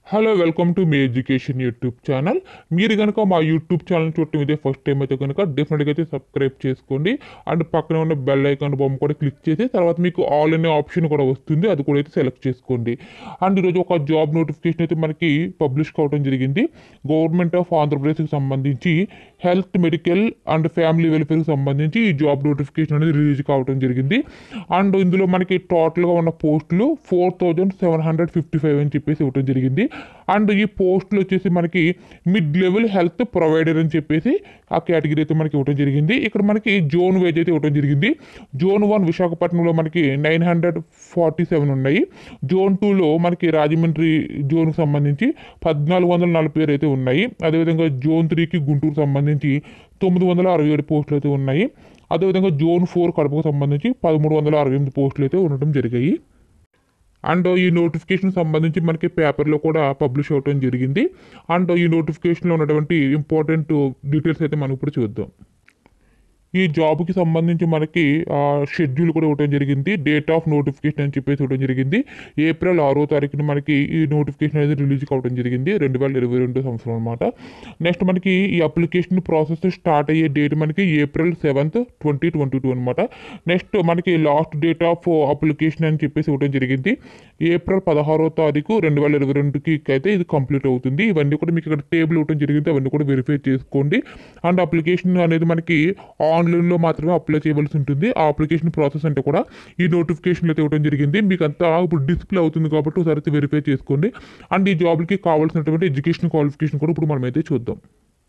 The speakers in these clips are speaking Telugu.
హలో వెల్కమ్ టు మీ ఎడ్యుకేషన్ యూట్యూబ్ ఛానల్ మీరు కనుక మా యూట్యూబ్ ఛానల్ చూడటం ఇదే ఫస్ట్ టైం అయితే కనుక డెఫినెట్గా అయితే సబ్స్క్రైబ్ చేసుకోండి అండ్ పక్కన ఉన్న బెల్ ఐకాన్ బొమ్మ కూడా క్లిక్ చేసి తర్వాత మీకు ఆల్ అనే ఆప్షన్ కూడా వస్తుంది అది కూడా అయితే సెలెక్ట్ చేసుకోండి అండ్ ఈరోజు ఒక జాబ్ నోటిఫికేషన్ అయితే మనకి పబ్లిష్ కావడం జరిగింది గవర్నమెంట్ ఆఫ్ ఆంధ్రప్రదేశ్కి సంబంధించి హెల్త్ మెడికల్ అండ్ ఫ్యామిలీ వెల్ఫేర్కి సంబంధించి ఈ జాబ్ నోటిఫికేషన్ అనేది రిలీజ్ కావడం జరిగింది అండ్ ఇందులో మనకి టోటల్గా ఉన్న పోస్టులు four thousand seven hundred fifty five అని చెప్పేసి ఇవ్వడం జరిగింది అండ్ ఈ పోస్టులు వచ్చేసి మనకి మిడ్ లెవెల్ హెల్త్ ప్రొవైడర్ అని చెప్పేసి ఆ కేటగిరీ అయితే మనకి ఇవ్వడం జరిగింది ఇక్కడ మనకి జోన్ వేజ్ అయితే ఇవ్వడం జరిగింది జోన్ వన్ విశాఖపట్నంలో మనకి నైన్ హండ్రెడ్ ఫార్టీ సెవెన్ ఉన్నాయి జోన్ టూలో మనకి రాజమండ్రి జోన్కి సంబంధించి పద్నాలుగు వందల నలభై ఏడు అయితే ఉన్నాయి అదేవిధంగా జోన్ త్రీకి గుంటూరు సంబంధించి తొమ్మిది వందల అరవై ఏడు పోస్టులు అయితే ఉన్నాయి అదేవిధంగా జోన్ ఫోర్ కడపకు సంబంధించి పదమూడు వందల అరవై ఎనిమిది పోస్టులు అయితే ఉండటం జరిగాయి అండ్ ఈ నోటిఫికేషన్ సంబంధించి మనకి పేపర్లో కూడా పబ్లిష్ అవడం జరిగింది అండ్ ఈ నోటిఫికేషన్లో ఉన్నటువంటి ఇంపార్టెంట్ డీటెయిల్స్ అయితే మనం ఇప్పుడు చూద్దాం ఈ జాబ్కి సంబంధించి మనకి షెడ్యూల్ కూడా ఇవ్వడం జరిగింది డేట్ ఆఫ్ నోటిఫికేషన్ అని చెప్పేసి ఇవ్వడం జరిగింది ఏప్రిల్ ఆరో తారీఖున మనకి ఈ నోటిఫికేషన్ అనేది రిలీజ్ కావడం జరిగింది రెండు వేల ఇరవై రెండు సంవత్సరం అనమాట నెక్స్ట్ మనకి ఈ అప్లికేషన్ ప్రాసెస్ స్టార్ట్ అయ్యే డేట్ మనకి April seventh twenty twenty two అనమాట నెక్స్ట్ మనకి లాస్ట్ డేట్ ఆఫ్ అప్లికేషన్ అని చెప్పేసి ఇవ్వడం జరిగింది ఏప్రిల్ పదహారో తారీఖు రెండు వేల ఇరవై రెండుకి అయితే ఇది కంప్లీట్ అవుతుంది ఇవన్నీ కూడా మీకు ఇక్కడ టేబుల్ ఇవ్వడం జరిగింది అవన్నీ కూడా వెరిఫై చేసుకోండి అండ్ అప్లికేషన్ అనేది మనకి ఆన్లైన్లో మాత్రమే అప్లై చేయవలసి ఉంటుంది ఆ అప్లికేషన్ ప్రాసెస్ అంటే కూడా ఈ నోటిఫికేషన్ అయితే ఇవ్వడం జరిగింది మీకు అంతా ఇప్పుడు డిస్ప్లే అవుతుంది కాబట్టి ఒకసారి అయితే వెరిఫై చేసుకోండి అండ్ ఈ జాబ్కి కావాల్సినటువంటి ఎడ్యుకేషన్ క్వాలిఫికేషన్ కూడా ఇప్పుడు మనమైతే చూద్దాం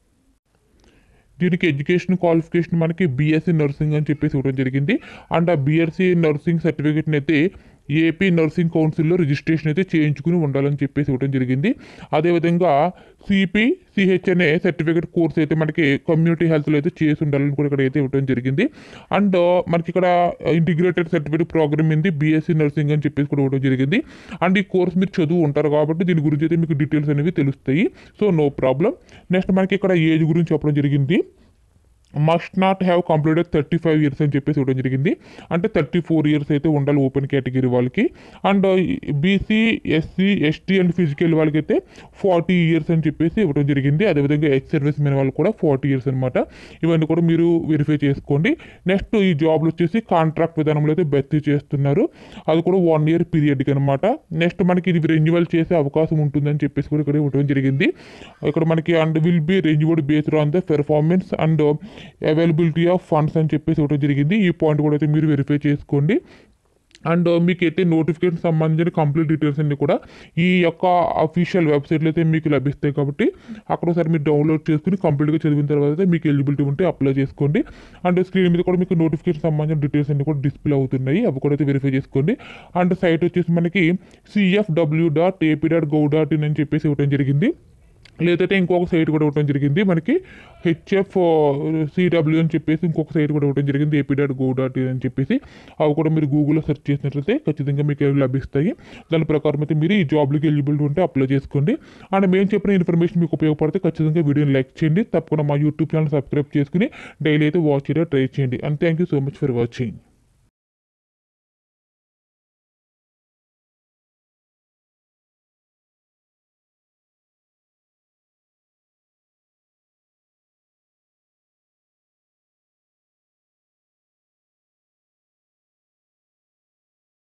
దీనికి ఎడ్యుకేషన్ క్వాలిఫికేషన్ మనకి బీఎస్సీ నర్సింగ్ అని చెప్పేసి ఇవ్వడం జరిగింది అండ్ ఆ బీఎస్సీ నర్సింగ్ సర్టిఫికేట్ని అయితే ఏపీ నర్సింగ్ కౌన్సిల్లో రిజిస్ట్రేషన్ అయితే చేయించుకుని ఉండాలని చెప్పేసి ఇవ్వడం జరిగింది అదేవిధంగా సిపి సిహెచ్ఎన్ఏ సర్టిఫికేట్ కోర్స్ అయితే మనకి కమ్యూనిటీ హెల్త్లో అయితే చేసి ఉండాలని కూడా ఇక్కడ అయితే ఇవ్వడం జరిగింది అండ్ మనకి ఇక్కడ ఇంటిగ్రేటెడ్ సర్టిఫికేట్ ప్రోగ్రామ్ ఉంది బీఎస్సీ నర్సింగ్ అని చెప్పేసి కూడా ఇవ్వడం జరిగింది అండ్ ఈ కోర్స్ మీరు చదువు ఉంటారు కాబట్టి దీని గురించి అయితే మీకు డీటెయిల్స్ అనేవి తెలుస్తాయి సో నో ప్రాబ్లం నెక్స్ట్ మనకి ఇక్కడ ఏజ్ గురించి చెప్పడం జరిగింది must not have completed thirty five years అని చెప్పేసి ఇవ్వడం జరిగింది అంటే థర్టీ ఫోర్ ఇయర్స్ అయితే ఉండాలి ఓపెన్ కేటగిరీ వాళ్ళకి and BC SC ST and physical వాళ్ళకి అయితే ఫార్టీ ఇయర్స్ అని చెప్పేసి ఇవ్వడం జరిగింది అదేవిధంగా ఎక్స్ సర్వీస్ మెన్ వాళ్ళు కూడా ఫార్టీ ఇయర్స్ అనమాట ఇవన్నీ కూడా మీరు వెరిఫై చేసుకోండి నెక్స్ట్ ఈ జాబ్లు వచ్చేసి కాంట్రాక్ట్ విధానంలో అయితే భర్తీ చేస్తున్నారు అది కూడా వన్ ఇయర్ పీరియడ్కి అనమాట నెక్స్ట్ మనకి ఇది రెన్యువల్ చేసే అవకాశం ఉంటుందని చెప్పేసి కూడా ఇక్కడ ఇవ్వడం జరిగింది ఇక్కడ మనకి and will be renewed based on the performance and availability of funds అని చెప్పేసి ఇవ్వడం జరిగింది ఈ పాయింట్ కూడా అయితే మీరు వెరిఫై చేసుకోండి అండ్ మీకైతే నోటిఫికేషన్ సంబంధించిన కంప్లీట్ డీటెయిల్స్ అన్ని కూడా ఈ యొక్క అఫీషియల్ వెబ్సైట్లో అయితే మీకు లభిస్తాయి కాబట్టి అక్కడ ఒకసారి మీరు డౌన్లోడ్ చేసుకుని కంప్లీట్గా చదివిన తర్వాత అయితే మీకు ఎలిజిబిలిటీ ఉంటే అప్లై చేసుకోండి అండ్ స్క్రీన్ మీద కూడా మీకు నోటిఫికేషన్ సంబంధించిన డీటెయిల్స్ అన్ని కూడా డిస్ప్లే అవుతున్నాయి అవి కూడా అయితే వెరిఫై చేసుకోండి అండ్ సైట్ వచ్చేసి మనకి CFW dot AP dot gov dot in అని చెప్పేసి ఇవ్వడం జరిగింది లేదంటే ఇంకొక సైట్ కూడా ఇవ్వడం జరిగింది మనకి హెచ్ఎఫ్ సిడబ్ల్యూ అని చెప్పేసి ఇంకొక సైట్ కూడా ఇవ్వడం జరిగింది AP dot go dot in అని చెప్పేసి అవి కూడా మీరు గూగుల్లో సెర్చ్ చేసినట్లయితే ఖచ్చితంగా మీకు అవి లభిస్తాయి దాని ప్రకారం అయితే మీరు ఈ జాబ్లకి ఎలిజిబిలిటీ ఉంటే అప్లై చేసుకోండి అండ్ మేము చెప్పిన ఇన్ఫర్మేషన్ మీకు ఉపయోగపడితే ఖచ్చితంగా వీడియోని లైక్ చేయండి తప్పకుండా మా యూట్యూబ్ ఛానల్ సబ్స్క్రైబ్ చేసుకుని డైలీ అయితే వాచ్ చేయడం ట్రై చేయండి and thank you so much for watching